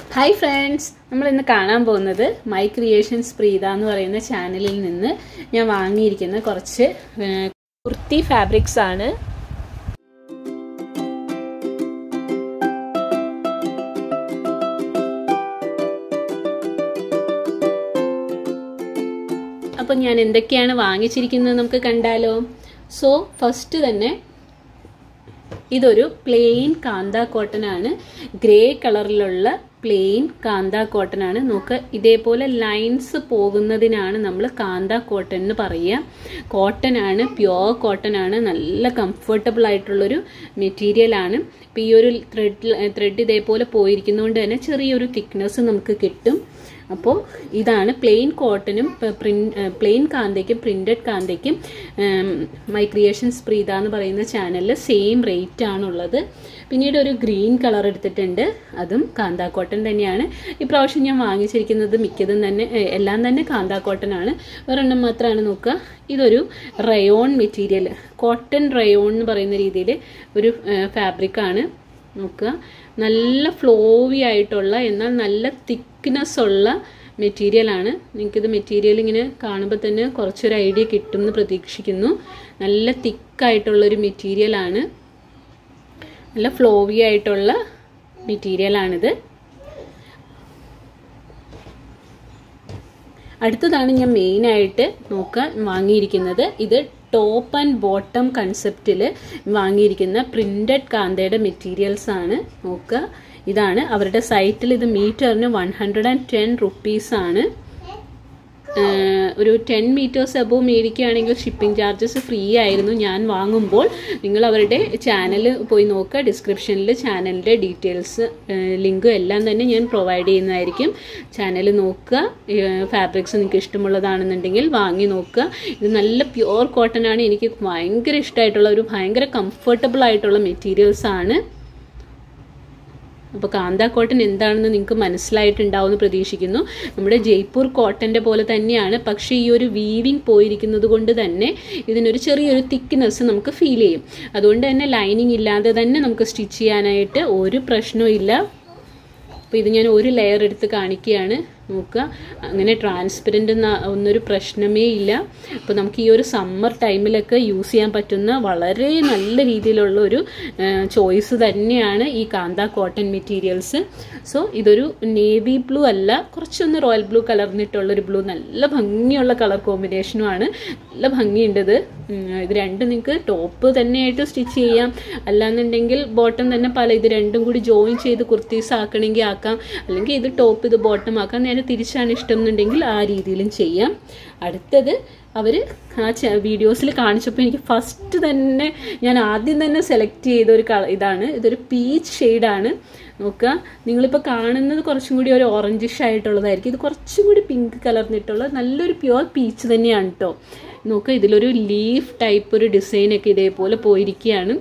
hi friends നമ്മൾ ഇന്ന് കാണാൻ പോകുന്നത് മൈ ക്രിയേഷൻസ് പ്രീത എന്ന് പറയുന്ന ചാനലിൽ നിന്ന് ഞാൻ വാങ്ങിയിരിക്കുന്ന കുറച്ച് ഏഹ്, കുർത്തി ഫാബ്രിക്സ് ആണ് അപ്പം ഞാൻ എന്തൊക്കെയാണ് വാങ്ങിച്ചിരിക്കുന്നത് നമുക്ക് കണ്ടാലോ സോ ഫസ്റ്റ് തന്നെ ഇതൊരു പ്ലെയിൻ കാന്ത കോട്ടൺ ആണ് ഗ്രേ കളറിലുള്ള പ്ലെയിൻ കാന്ത കോട്ടൺ ആണ് നോക്ക് ഇതേപോലെ ലൈൻസ് പോകുന്നതിനാണ് നമ്മൾ കാന്ത കോട്ടൺ എന്ന് പറയുക കോട്ടൺ ആണ് പ്യുവർ കോട്ടൺ ആണ് നല്ല കംഫർട്ടബിൾ ആയിട്ടുള്ളൊരു മെറ്റീരിയൽ ആണ് ഇപ്പം ഈ ഒരു ത്രെഡ് ത്രെഡ് ഇതേപോലെ പോയിരിക്കുന്നതുകൊണ്ട് തന്നെ ചെറിയൊരു തിക്നെസ് നമുക്ക് കിട്ടും അപ്പോൾ ഇതാണ് പ്ലെയിൻ കോട്ടനും പ്ലെയിൻ കാന്തയ്ക്കും പ്രിന്റഡ് കാന്തയ്ക്കും മൈ ക്രിയേഷൻസ് പ്രീത എന്ന് പറയുന്ന ചാനലിൽ സെയിം റേറ്റ് ആണുള്ളത് പിന്നീട് ഒരു ഗ്രീൻ കളർ എടുത്തിട്ടുണ്ട് അതും കാന്ത കോട്ടൺ തന്നെയാണ് ഇപ്രാവശ്യം ഞാൻ വാങ്ങിച്ചിരിക്കുന്നത് മിക്കതും തന്നെ ഏഹ്, എല്ലാം തന്നെ കാന്ത കോട്ടൺ ആണ് ഒരെണ്ണം മാത്രമാണ് നോക്കുക ഇതൊരു റയോൺ മെറ്റീരിയൽ കോട്ടൺ റയോൺ എന്ന് പറയുന്ന രീതിയിൽ ഒരു ഫാബ്രിക് ആണ് നോക്കുക നല്ല ഫ്ലോവി ആയിട്ടുള്ള എന്നാൽ നല്ല തിക്നെസ് ഉള്ള മെറ്റീരിയലാണ് നിങ്ങൾക്കിത് മെറ്റീരിയൽ ഇങ്ങനെ കാണുമ്പോൾ തന്നെ കുറച്ചൊരു ഐഡിയ കിട്ടും എന്ന് പ്രതീക്ഷിക്കുന്നു നല്ല തിക്കായിട്ടുള്ളൊരു മെറ്റീരിയലാണ് നല്ല ഫ്ലോവി ആയിട്ടുള്ള മെറ്റീരിയലാണിത് അടുത്തതാണ് ഞാൻ മെയിനായിട്ട് നോക്കാൻ വാങ്ങിയിരിക്കുന്നത് ഇത് ടോപ്പ് ആൻഡ് ബോട്ടം കൺസെപ്റ്റിൽ വാങ്ങിയിരിക്കുന്ന പ്രിന്റഡ് കാന്തയുടെ മെറ്റീരിയൽസ് ആണ് നോക്കുക ഇതാണ് അവരുടെ സൈറ്റിൽ ഇത് മീറ്ററിന് വൺ ഹൺഡ്രഡ് ആൻഡ് ടെൻ റുപ്പീസാണ് ഒരു ടെൻ മീറ്റേഴ്സ് അബോ മേടിക്കുകയാണെങ്കിൽ ഷിപ്പിംഗ് ചാർജസ് ഫ്രീ ആയിരുന്നു ഞാൻ വാങ്ങുമ്പോൾ നിങ്ങൾ അവരുടെ ചാനൽ പോയി നോക്കുക ഡിസ്ക്രിപ്ഷനിൽ ചാനലിൻ്റെ ഡീറ്റെയിൽസ് ലിങ്കും എല്ലാം തന്നെ ഞാൻ പ്രൊവൈഡ് ചെയ്യുന്നതായിരിക്കും ചാനൽ നോക്കുക ഫാബ്രിക്സ് നിങ്ങൾക്ക് ഇഷ്ടമുള്ളതാണെന്നുണ്ടെങ്കിൽ വാങ്ങി നോക്കുക ഇത് നല്ല പ്യുവർ കോട്ടൺ ആണ് എനിക്ക് ഭയങ്കര ഇഷ്ടമായിട്ടുള്ള ഒരു ഭയങ്കര കംഫർട്ടബിൾ ആയിട്ടുള്ള മെറ്റീരിയൽസ് ആണ് അപ്പോൾ കാന്ത കോട്ടൺ എന്താണെന്ന് നിങ്ങൾക്ക് മനസ്സിലായിട്ടുണ്ടാവും എന്ന് പ്രതീക്ഷിക്കുന്നു നമ്മുടെ ജയ്പൂർ കോട്ടൻ്റെ പോലെ തന്നെയാണ് പക്ഷേ ഈ ഒരു വീവിങ് പോയിരിക്കുന്നത് കൊണ്ട് തന്നെ ഇതിനൊരു ചെറിയൊരു തിക്നെസ് നമുക്ക് ഫീൽ ചെയ്യും അതുകൊണ്ട് തന്നെ ലൈനിങ് ഇല്ലാതെ തന്നെ നമുക്ക് സ്റ്റിച്ച് ചെയ്യാനായിട്ട് ഒരു പ്രശ്നവും ഇല്ല അപ്പോൾ ഇത് ഞാൻ ഒരു ലെയർ എടുത്ത് കാണിക്കുകയാണ് നോക്കുക അങ്ങനെ ട്രാൻസ്പെറൻ്റ് ഒന്നൊരു പ്രശ്നമേ ഇല്ല അപ്പോൾ നമുക്ക് ഈ ഒരു സമ്മർ ടൈമിലൊക്കെ യൂസ് ചെയ്യാൻ പറ്റുന്ന വളരെ നല്ല രീതിയിലുള്ള ഒരു ചോയ്സ് തന്നെയാണ് ഈ കാന്ത കോട്ടൺ മെറ്റീരിയൽസ് സോ ഇതൊരു നേവി ബ്ലൂ അല്ല കുറച്ചൊന്ന് റോയൽ ബ്ലൂ കലർന്നിട്ടുള്ളൊരു ബ്ലൂ നല്ല ഭംഗിയുള്ള കളർ കോമ്പിനേഷനുമാണ് നല്ല ഭംഗിയുണ്ട് ഇത് ഉം, ഇത് രണ്ടും നിങ്ങൾക്ക് ടോപ്പ് തന്നെയായിട്ട് സ്റ്റിച്ച് ചെയ്യാം അല്ലാന്നുണ്ടെങ്കിൽ ബോട്ടം തന്നെ പല ഇത് രണ്ടും കൂടി ജോയിൻ ചെയ്ത് കുർത്തീസ് ആക്കണമെങ്കിൽ ആക്കാം അല്ലെങ്കിൽ ഇത് ടോപ്പ് ഇത് ബോട്ടം ആക്കാം നേരെ തിരിച്ചാണ് ഇഷ്ടം എന്നുണ്ടെങ്കിൽ ആ രീതിയിലും ചെയ്യാം അടുത്തത് അവർ ആ വീഡിയോസിൽ കാണിച്ചപ്പോൾ എനിക്ക് ഫസ്റ്റ് തന്നെ ഞാൻ ആദ്യം തന്നെ സെലക്ട് ചെയ്ത ഒരു കള ഇതാണ് ഇതൊരു പീച്ച് ഷെയ്ഡാണ് നോക്കുക നിങ്ങളിപ്പോൾ കാണുന്നത് കുറച്ചും കൂടി ഒരു ഓറഞ്ചിഷ് ആയിട്ടുള്ളതായിരിക്കും ഇത് കുറച്ചും കൂടി പിങ്ക് കലർന്നിട്ടുള്ള നല്ലൊരു പ്യുവർ പീച്ച് തന്നെയാണ് കേട്ടോ നോക്കുക ഇതിലൊരു ലീഫ് ടൈപ്പ് ഒരു ഡിസൈനൊക്കെ ഇതേപോലെ പോയിരിക്കുകയാണ്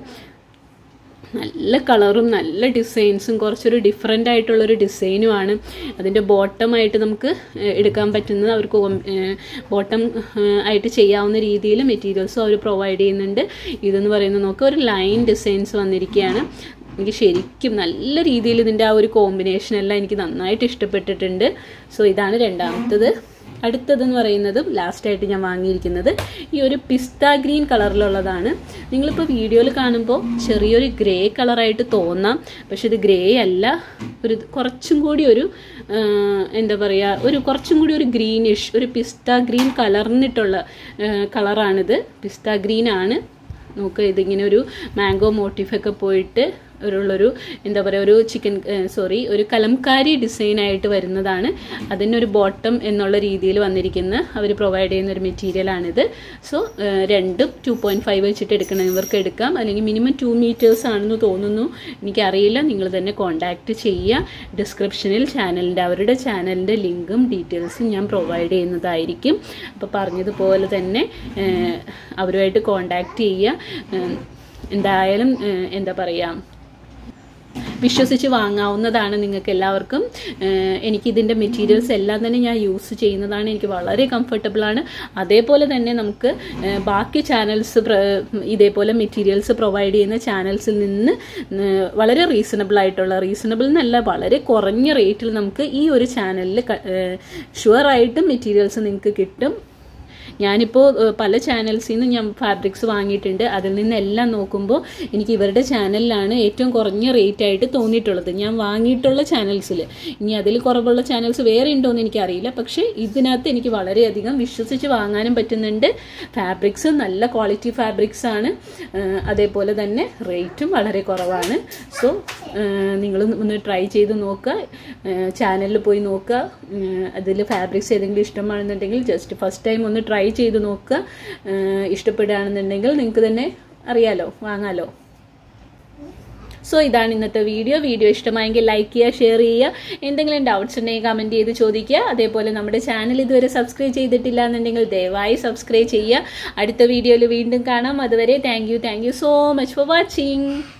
നല്ല കളറും നല്ല ഡിസൈൻസും കുറച്ചൊരു ഡിഫറെൻ്റ് ആയിട്ടുള്ളൊരു ഡിസൈനുമാണ് അതിൻ്റെ ബോട്ടമായിട്ട് നമുക്ക് ഏഹ്, എടുക്കാൻ പറ്റുന്നത് അവർക്ക് ബോട്ടം ആയിട്ട് ചെയ്യാവുന്ന രീതിയിൽ മെറ്റീരിയൽസും അവർ പ്രൊവൈഡ് ചെയ്യുന്നുണ്ട് ഇതെന്ന് പറയുന്നത് നോക്കുക ഒരു ലൈൻ ഡിസൈൻസ് വന്നിരിക്കുകയാണ് എനിക്ക് ശരിക്കും നല്ല രീതിയിൽ ഇതിൻ്റെ ആ ഒരു കോമ്പിനേഷൻ എല്ലാം എനിക്ക് നന്നായിട്ട് ഇഷ്ടപ്പെട്ടിട്ടുണ്ട് സോ ഇതാണ് രണ്ടാമത്തത് അടുത്തതെന്ന് പറയുന്നത് ലാസ്റ്റായിട്ട് ഞാൻ വാങ്ങിയിരിക്കുന്നത് ഈ ഒരു പിസ്ത ഗ്രീൻ കളറിലുള്ളതാണ് നിങ്ങളിപ്പോൾ വീഡിയോയിൽ കാണുമ്പോൾ ചെറിയൊരു ഗ്രേ കളറായിട്ട് തോന്നാം പക്ഷെ ഇത് ഗ്രേ അല്ല ഒരു കുറച്ചും കൂടി ഒരു ആ, എന്താ പറയുക ഒരു കുറച്ചും കൂടി ഒരു ഗ്രീനിഷ് ഒരു പിസ്ത ഗ്രീൻ കലർന്നിട്ടുള്ള കളറാണിത് പിസ്ത ഗ്രീൻ ആണ് നോക്കുക ഇതിങ്ങനെ ഒരു മാംഗോ മോട്ടീഫൊക്കെ പോയിട്ട് ഉള്ളൊരു എന്താ പറയുക ഒരു ചിക്കൻ സോറി ഒരു കലംകാരി ഡിസൈനായിട്ട് വരുന്നതാണ് അതിനൊരു ബോട്ടം എന്നുള്ള രീതിയിൽ വന്നിരിക്കുന്ന അവർ പ്രൊവൈഡ് ചെയ്യുന്ന ഒരു മെറ്റീരിയലാണിത് സോ രണ്ടും ടു പോയിൻറ്റ് ഫൈവ് വെച്ചിട്ട് എടുക്കണവർക്ക് എടുക്കാം അല്ലെങ്കിൽ മിനിമം ടു മീറ്റേഴ്സ് ആണെന്ന് തോന്നുന്നു എനിക്കറിയില്ല നിങ്ങൾ തന്നെ കോൺടാക്റ്റ് ചെയ്യുക ഡിസ്ക്രിപ്ഷനിൽ ചാനലിൻ്റെ അവരുടെ ചാനലിൻ്റെ ലിങ്കും ഡീറ്റെയിൽസും ഞാൻ പ്രൊവൈഡ് ചെയ്യുന്നതായിരിക്കും അപ്പോൾ പറഞ്ഞതുപോലെ തന്നെ ഏഹ്, അവരുമായിട്ട് കോൺടാക്റ്റ് ചെയ്യുക ഏഹ്, എന്തായാലും ഏഹ്, എന്താ പറയുക വിശ്വസിച്ച് വാങ്ങാവുന്നതാണ് നിങ്ങൾക്ക് എല്ലാവർക്കും ഏഹ് എനിക്കിതിൻ്റെ മെറ്റീരിയൽസ് എല്ലാം തന്നെ ഞാൻ യൂസ് ചെയ്യുന്നതാണ് എനിക്ക് വളരെ കംഫർട്ടബിൾ ആണ് അതേപോലെ തന്നെ നമുക്ക് ഏഹ് ബാക്കി ചാനൽസ് ഇതേപോലെ മെറ്റീരിയൽസ് പ്രൊവൈഡ് ചെയ്യുന്ന ചാനൽസിൽ നിന്ന് ഏഹ് വളരെ റീസണബിൾ ആയിട്ടുള്ള റീസണബിൾ എന്നല്ല വളരെ കുറഞ്ഞ റേറ്റിൽ നമുക്ക് ഈ ഒരു ചാനലിൽ ഷുവറായിട്ടും മെറ്റീരിയൽസ് നിങ്ങൾക്ക് കിട്ടും ഞാനിപ്പോൾ ഏഹ്, പല ചാനൽസിൽ നിന്ന് ഞാൻ ഫാബ്രിക്സ് വാങ്ങിയിട്ടുണ്ട് അതിൽ നിന്നെല്ലാം നോക്കുമ്പോൾ എനിക്ക് ഇവരുടെ ചാനലിലാണ് ഏറ്റവും കുറഞ്ഞ റേറ്റ് ആയിട്ട് തോന്നിയിട്ടുള്ളത് ഞാൻ വാങ്ങിയിട്ടുള്ള ചാനൽസിൽ ഇനി അതിൽ കുറവുള്ള ചാനൽസ് വേറെ ഉണ്ടോ എന്ന് എനിക്കറിയില്ല പക്ഷേ ഇതിനകത്ത് എനിക്ക് വളരെയധികം വിശ്വസിച്ച് വാങ്ങാനും പറ്റുന്നുണ്ട് ഫാബ്രിക്സ് നല്ല ക്വാളിറ്റി ഫാബ്രിക്സ് ആണ് ഏഹ്, അതേപോലെ തന്നെ റേറ്റും വളരെ കുറവാണ് സോ നിങ്ങൾ ഒന്ന് ട്രൈ ചെയ്ത് നോക്കുക ചാനലിൽ പോയി നോക്കുക അതിൽ ഫാബ്രിക്സ് ഏതെങ്കിലും ഇഷ്ടമാണെന്നുണ്ടെങ്കിൽ ജസ്റ്റ് ഫസ്റ്റ് ടൈം ഒന്ന് ട്രൈ ചെയ്ത് നോക്കുക ഏഹ് ഇഷ്ടപ്പെടുകയാണെന്നുണ്ടെങ്കിൽ നിങ്ങൾക്ക് തന്നെ അറിയാലോ വാങ്ങാലോ സോ ഇതാണ് ഇന്നത്തെ വീഡിയോ വീഡിയോ ഇഷ്ടമായെങ്കിൽ ലൈക്ക് ചെയ്യുക ഷെയർ ചെയ്യുക എന്തെങ്കിലും ഡൗട്ട്സ് ഉണ്ടെങ്കിൽ കമൻറ്റ് ചെയ്ത് ചോദിക്കുക അതേപോലെ നമ്മുടെ ചാനൽ ഇതുവരെ സബ്സ്ക്രൈബ് ചെയ്തിട്ടില്ല എന്നുണ്ടെങ്കിൽ ദയവായി സബ്സ്ക്രൈബ് ചെയ്യുക അടുത്ത വീഡിയോയിൽ വീണ്ടും കാണാം അതുവരെ thank you thank you so much for watching